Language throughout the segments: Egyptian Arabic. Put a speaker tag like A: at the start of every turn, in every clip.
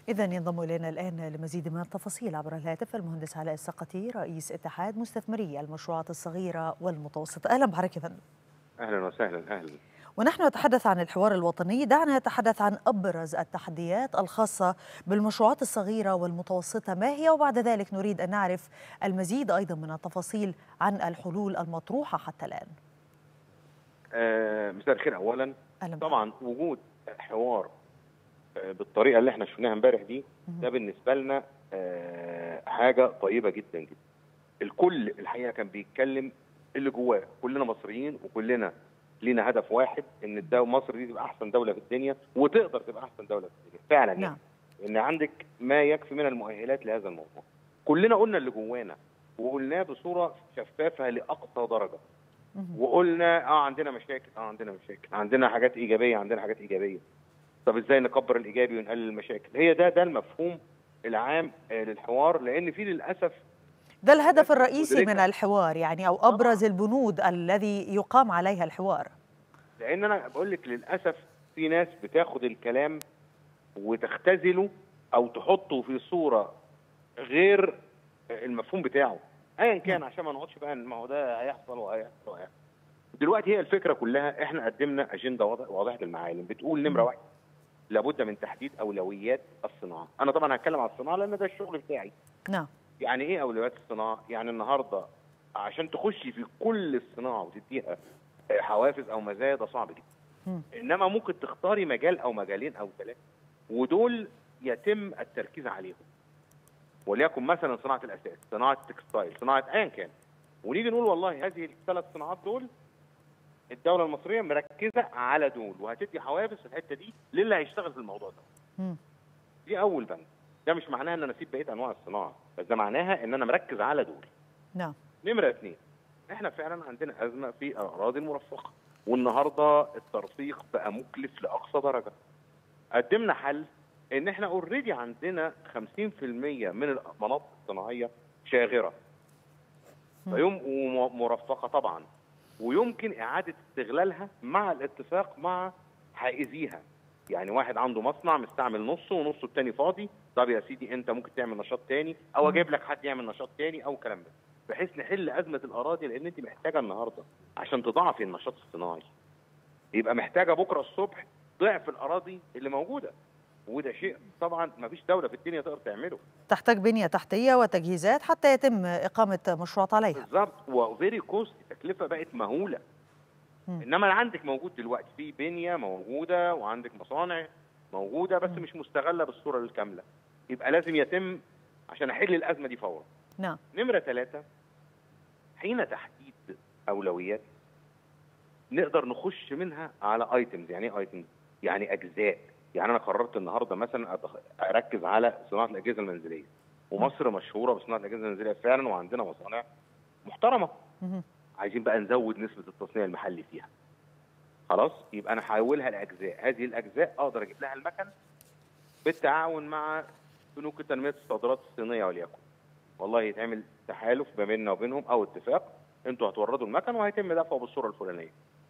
A: إذا ينضم إلينا الآن لمزيد من التفاصيل عبر الهاتف المهندس علاء السقطي رئيس اتحاد مستثمري المشروعات الصغيرة والمتوسطة أهلا بحضرتك يا فندم
B: اهلا وسهلا اهلا
A: ونحن نتحدث عن الحوار الوطني دعنا نتحدث عن أبرز التحديات الخاصة بالمشروعات الصغيرة والمتوسطة ما هي وبعد ذلك نريد أن نعرف المزيد أيضا من التفاصيل عن الحلول المطروحة حتى الآن
B: آه مساء الخير اولا
A: أهلا بك.
B: طبعا وجود حوار آه بالطريقه اللي احنا شفناها امبارح دي ده بالنسبه لنا آه حاجه طيبه جدا جدا الكل الحقيقه كان بيتكلم اللي جواه كلنا مصريين وكلنا لينا هدف واحد ان الدو مصر دي تبقى احسن دوله في الدنيا وتقدر تبقى احسن دوله في الدنيا فعلا
A: نعم
B: يعني ان عندك ما يكفي من المؤهلات لهذا الموضوع كلنا قلنا اللي جوانا وقلناه بصوره شفافه لاقصى درجه
A: مهم.
B: وقلنا اه عندنا مشاكل اه عندنا مشاكل عندنا حاجات ايجابيه عندنا حاجات ايجابيه طب ازاي نكبر الايجابي ونقلل المشاكل هي ده ده المفهوم العام آه، للحوار لان في للاسف
A: ده الهدف الرئيسي
B: مدركة.
A: من الحوار يعني أو أبرز البنود الذي يقام عليها الحوار
B: لان انا بقول لك للاسف في ناس بتاخد الكلام وتختزله او تحطه في صوره غير المفهوم بتاعه ايا كان عشان ما نقعدش بقى ما هو ده هيحصل وهيحصل وهيحصل دلوقتي هي الفكره كلها احنا قدمنا اجنده واضح- واضحه المعالم بتقول نمره
A: مم.
B: واحد لابد من تحديد اولويات الصناعه انا طبعا هتكلم على الصناعه لان ده الشغل بتاعي
A: نعم
B: يعني ايه اولويات الصناعه؟ يعني النهارده عشان تخشي في كل الصناعه وتديها حوافز او مزايا ده صعب جدا.
A: مم.
B: انما ممكن تختاري مجال او مجالين او ثلاثه ودول يتم التركيز عليهم. وليكن مثلا صناعه الاساس، صناعه التكستايل، صناعه ايا كان. ونيجي نقول والله هذه الثلاث صناعات دول الدوله المصريه مركزه على دول وهتدي حوافز في الحته دي للي هيشتغل في الموضوع ده.
A: مم.
B: دي اول بند. ده مش معناها ان انا اسيب بقيه انواع الصناعه، بس ده معناها ان انا مركز على دول.
A: نعم
B: نمرة اثنين احنا فعلا عندنا أزمة في الأراضي المرفقة والنهاردة الترفيق بقى مكلف لأقصى درجة قدمنا حل إن احنا اوريدي عندنا 50% من المناطق الصناعية شاغرة
A: مم.
B: فيوم ومرفقة طبعا ويمكن إعادة استغلالها مع الاتفاق مع حائزيها يعني واحد عنده مصنع مستعمل نصه ونصه التاني فاضي طب يا سيدي انت ممكن تعمل نشاط تاني او
A: مم.
B: اجيب لك حد يعمل نشاط تاني او كلام ده بحيث نحل ازمه الاراضي لان انت محتاجه النهارده عشان تضاعفي النشاط الصناعي يبقى محتاجه بكره الصبح ضعف الاراضي اللي موجوده وده شيء طبعا ما فيش دوله في الدنيا تقدر تعمله
A: تحتاج بنية تحتية وتجهيزات حتى يتم إقامة مشروعات عليها
B: بالظبط وفيري كوست التكلفه بقت مهوله
A: مم.
B: انما اللي عندك موجود دلوقتي في بنيه موجوده وعندك مصانع موجوده بس
A: مم.
B: مش مستغله بالصوره الكامله يبقى لازم يتم عشان احل الازمه دي فورا
A: نعم
B: نمرة ثلاثة حين تحديد أولويات نقدر نخش منها على ايتمز يعني ايه ايتمز؟ يعني اجزاء يعني انا قررت النهارده مثلا أتخ- اركز على صناعه الاجهزه المنزليه ومصر مشهوره بصناعه الاجهزه المنزليه فعلا وعندنا مصانع محترمه
A: مهم.
B: عايزين بقى نزود نسبه التصنيع المحلي فيها خلاص يبقى انا هحولها لاجزاء هذه الاجزاء اقدر اجيب لها المكن بالتعاون مع بنوك تنميه الصادرات الصينيه وليكن والله يتعمل تحالف ما بيننا وبينهم او اتفاق انتوا هتوردوا المكن وهيتم دفعه بالصوره الفلانيه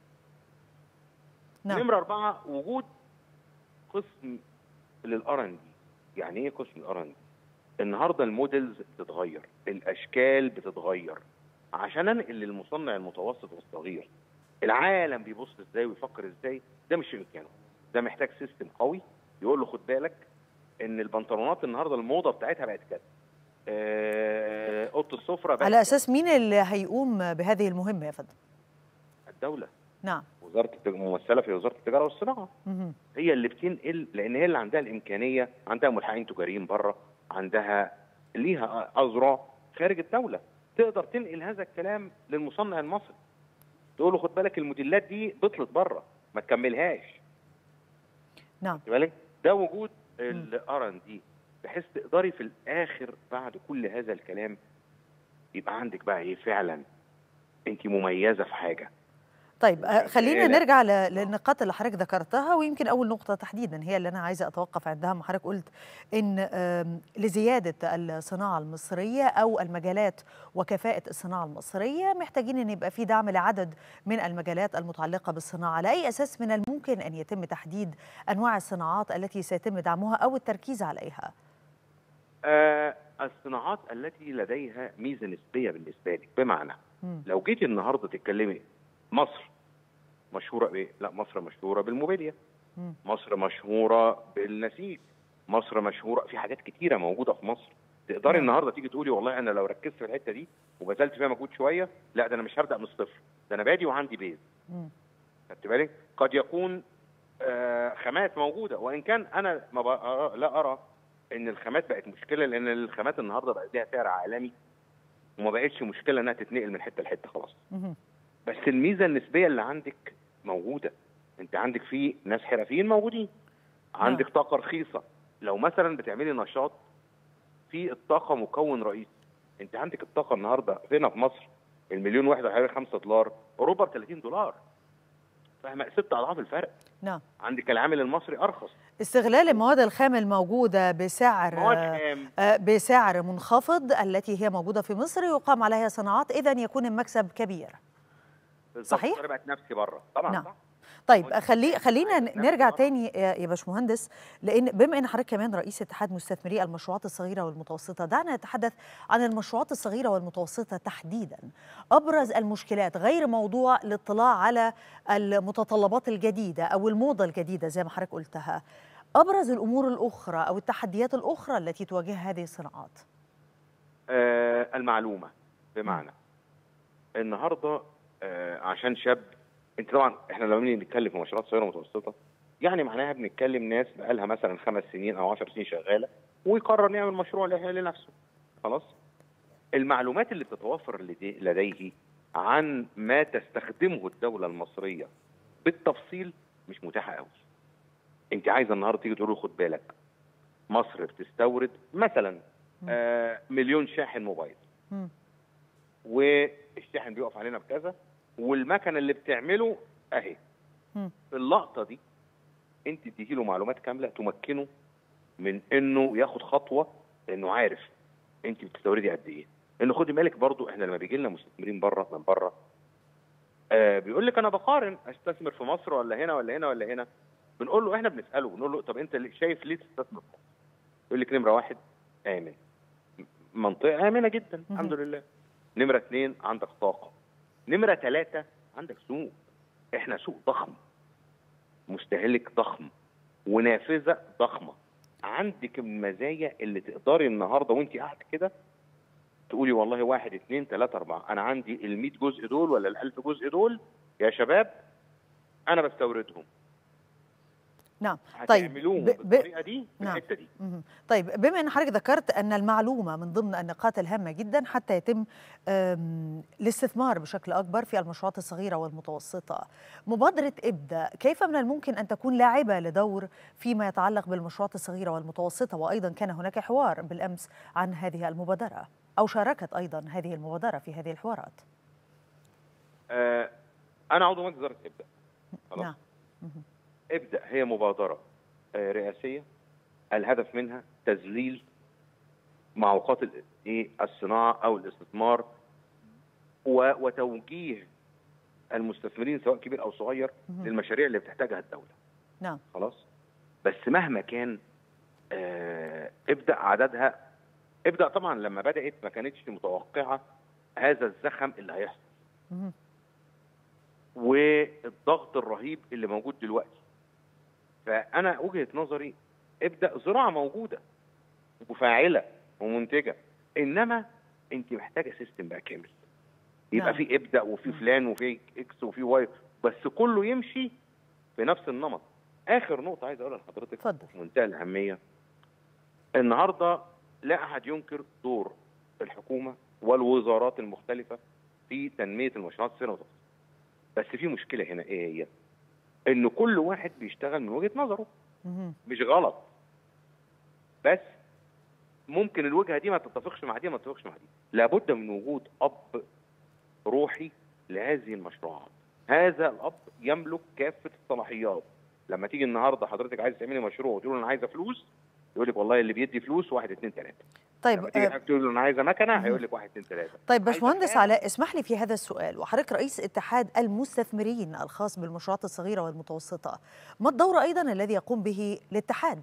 A: نعم
B: نمره اربعه وجود قسم للار ان دي يعني ايه قسم الار ان دي النهارده الموديلز بتتغير الاشكال بتتغير عشان انقل للمصنع المتوسط والصغير العالم بيبص ازاي ويفكر ازاي ده مش في امكانه ده محتاج سيستم قوي يقول له خد بالك ان البنطلونات النهارده الموضه بتاعتها بقت كذا آه، اوضه السفره بقت
A: على
B: كذا.
A: أساس مين اللي هيقوم بهذه المهمة يا فندم
B: الدوله
A: نعم
B: وزاره التج- ممثله في وزاره التجاره والصناعه
A: مهم.
B: هي اللي بتنقل لان هي اللي عندها الامكانيه عندها ملحقين تجاريين بره عندها ليها اذرع خارج الدوله تقدر تنقل هذا الكلام للمصنع المصري تقول له خد بالك الموديلات دي بطلت بره ما تكملهاش
A: نعم
B: خد بالك ده وجود الار ان دي بحيث تقدري في الاخر بعد كل هذا الكلام يبقى عندك بقى ايه فعلا انت مميزه في حاجه
A: طيب آه، خلينا
B: شغالة.
A: نرجع ل- للنقاط اللي حضرتك ذكرتها ويمكن اول نقطه تحديدا هي اللي انا عايزه اتوقف عندها ما حضرتك قلت ان آم، لزياده الصناعه المصريه او المجالات وكفاءه الصناعه المصريه محتاجين ان يبقى في دعم لعدد من المجالات المتعلقه بالصناعه على اي اساس من الممكن ان يتم تحديد انواع الصناعات التي سيتم دعمها او التركيز عليها
B: آه الصناعات التي لديها ميزه نسبيه بالنسبه لك بمعنى
A: مم.
B: لو جيتي النهارده تتكلمي مصر مشهوره بايه؟ لا مصر مشهوره بالموبيليا
A: مم.
B: مصر مشهوره بالنسيج مصر مشهوره في حاجات كتيره موجوده في مصر تقدري
A: نعم.
B: النهارده تيجي تقولي والله انا لو ركزت في الحته دي وبذلت فيها مجهود شويه لا ده انا مش هبدا من الصفر ده انا بادي وعندي بيز
A: مم.
B: خدت بالك قد يكون آه، خامات موجوده وان كان انا ما بقى لا ارى ان الخامات بقت مشكله لان الخامات النهارده بقت ليها سعر عالمي وما بقتش مشكله انها تتنقل من حته لحته خلاص
A: مم.
B: بس الميزه النسبيه اللي عندك موجوده انت عندك في ناس حرفيين موجودين عندك طاقه رخيصه لو مثلا بتعملي نشاط في الطاقه مكون رئيسي انت عندك الطاقه النهارده هنا في مصر المليون وحده حوالي 5 دولار اوروبا ب 30 دولار فاهمه ست اضعاف الفرق
A: نعم
B: عندك العامل المصري ارخص
A: استغلال المواد الخام الموجوده بسعر
B: مواد
A: آه،
B: خام
A: آه، بسعر منخفض التي هي موجودة في مصر يقام عليها صناعات إذا يكون المكسب كبير
B: بالظبط،
A: صحيح؟
B: أنا بقت نفسي بره طبعا
A: نعم.
B: صح
A: طيب
B: مواد
A: خلي خلينا
B: عايز نفس
A: نرجع
B: مرة.
A: تاني يا يا باشمهندس لان بما ان حضرتك كمان رئيس اتحاد مستثمري المشروعات الصغيره والمتوسطه دعنا نتحدث عن المشروعات الصغيره والمتوسطه تحديدا ابرز المشكلات غير موضوع الاطلاع على المتطلبات الجديده او الموضه الجديده زي ما حضرتك قلتها ابرز الامور الاخرى او التحديات الاخرى التي تواجهها هذه الصناعات
B: آه المعلومه بمعنى النهارده آه عشان شاب انت طبعا احنا لما بنيجي نتكلم في مشروعات صغيره ومتوسطه يعني معناها بنتكلم ناس بقالها مثلا خمس سنين او 10 سنين شغاله ويقرر يعمل مشروع له- لنفسه خلاص المعلومات اللي بتتوفر لدي- لديه عن ما تستخدمه الدوله المصريه بالتفصيل مش متاحه قوي انت عايزه النهارده تيجي تقول له خد بالك مصر بتستورد مثلا آه مليون شاحن موبايل
A: مم.
B: والشاحن بيقف علينا بكذا والمكنه اللي بتعمله اهي
A: مم.
B: في اللقطه دي انت تدي له معلومات كامله تمكنه من انه ياخد خطوه لانه عارف انت بتستوردي قد ايه لانه خدي بالك برضو احنا لما بيجي لنا مستثمرين بره من بره آه بيقول لك انا بقارن استثمر في مصر ولا هنا ولا هنا ولا هنا بنقول له احنا بنساله بنقول له طب انت ليه- شايف ليه تستثمر في مصر؟ يقول لك نمره واحد امن منطقه امنه جدا الحمد لله نمره اثنين عندك طاقه نمره ثلاثه عندك سوق احنا سوق ضخم مستهلك ضخم ونافذه ضخمه عندك المزايا اللي تقدري النهارده وانت قاعده كده تقولي والله واحد اثنين ثلاثة أربعة أنا عندي ال 100 جزء دول ولا ال 1000 جزء دول يا شباب أنا بستوردهم
A: نعم طيب
B: هتعملوهم
A: ب- ب-
B: بالطريقة دي في
A: نعم.
B: الحتة دي
A: مهم. طيب بما ان حضرتك ذكرت ان المعلومه من ضمن النقاط الهامه جدا حتى يتم آم، الاستثمار بشكل اكبر في المشروعات الصغيره والمتوسطه مبادره ابدا كيف من الممكن ان تكون لاعبه لدور فيما يتعلق بالمشروعات الصغيره والمتوسطه وايضا كان هناك حوار بالامس عن هذه المبادره او شاركت ايضا هذه المبادره في هذه الحوارات
B: آه أنا عضو مجلس إدارة إبدأ خلاص
A: نعم مهم.
B: ابدأ هي مبادرة آه، رئاسية الهدف منها تذليل معوقات ال- ايه الصناعة أو الاستثمار و- وتوجيه المستثمرين سواء كبير أو صغير
A: مهم.
B: للمشاريع اللي بتحتاجها الدولة
A: نعم
B: خلاص بس مهما كان آه، ابدأ عددها ابدأ طبعا لما بدأت ما كانتش متوقعة هذا الزخم اللي هيحصل
A: مهم.
B: والضغط الرهيب اللي موجود دلوقتي فانا وجهه نظري ابدا زراعه موجوده وفاعله ومنتجه انما انت محتاجه سيستم بقى كامل يبقى
A: نعم.
B: في ابدا وفي فلان وفي اكس وفي واي بس كله يمشي في نفس النمط اخر نقطه عايز اقولها لحضرتك
A: اتفضل
B: في منتهى الاهميه النهارده لا احد ينكر دور الحكومه والوزارات المختلفه في تنميه المشروعات الصغيره والمتوسطه بس في مشكله هنا ايه هي؟ ان كل واحد بيشتغل من وجهه نظره
A: مهم.
B: مش غلط بس ممكن الوجهه دي ما تتفقش مع دي ما تتفقش مع دي لابد من وجود اب روحي لهذه المشروعات هذا الاب يملك كافه الصلاحيات لما تيجي النهارده حضرتك عايز تعملي مشروع وتقول له انا عايزه فلوس يقول لك والله اللي بيدي فلوس واحد اثنين ثلاثه
A: طيب
B: لما تيجي
A: آه،
B: حضرتك تقول له انا عايزه مكنه هيقول لك واحد اثنين ثلاثه
A: طيب
B: عايزة
A: باشمهندس
B: كام؟
A: علاء اسمح لي في هذا السؤال وحضرتك رئيس اتحاد المستثمرين الخاص بالمشروعات الصغيره والمتوسطه ما الدور ايضا الذي يقوم به الاتحاد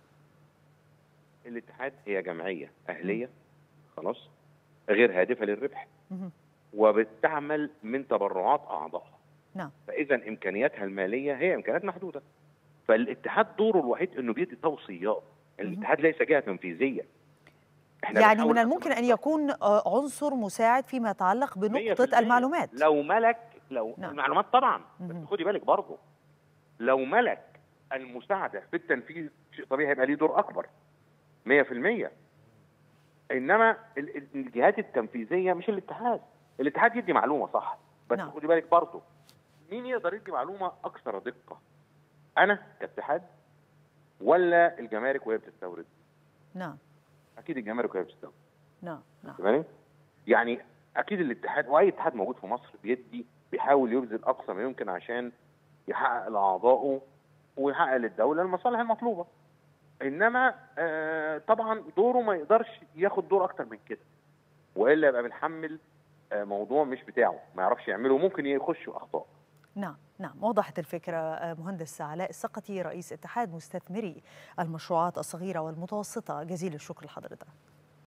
B: الاتحاد هي جمعيه اهليه خلاص غير هادفه للربح
A: مهم.
B: وبتعمل من تبرعات اعضائها
A: نعم
B: فاذا امكانياتها الماليه هي امكانيات محدوده فالاتحاد دوره الوحيد انه بيدي توصيات الاتحاد ليس جهه تنفيذيه احنا
A: يعني
B: بنحاول
A: من الممكن ان يكون آه، عنصر مساعد فيما يتعلق بنقطه
B: 100%
A: المعلومات
B: لو ملك لو
A: نعم.
B: نعم. المعلومات طبعا
A: مهم.
B: بس خدي بالك برضه لو ملك المساعده في التنفيذ شيء طبيعي هيبقى ليه دور اكبر 100% انما ال- ال- الجهات التنفيذيه مش الاتحاد الاتحاد يدي معلومه صح بس
A: نعم.
B: نعم. خدي بالك برضه مين يقدر يدي معلومه اكثر دقه انا كاتحاد ولا الجمارك وهي بتستورد
A: نعم
B: اكيد الجمارك وهي بتستورد
A: نعم نعم
B: تمام يعني اكيد الاتحاد واي اتحاد موجود في مصر بيدي بيحاول يبذل اقصى ما يمكن عشان يحقق لاعضائه ويحقق للدوله المصالح المطلوبه انما آه طبعا دوره ما يقدرش ياخد دور اكتر من كده والا يبقى بنحمل آه موضوع مش بتاعه ما يعرفش يعمله ممكن يخش في اخطاء
A: نعم نعم وضحت الفكرة آه، مهندس علاء السقطي رئيس اتحاد مستثمري المشروعات الصغيرة والمتوسطة جزيل الشكر لحضرتك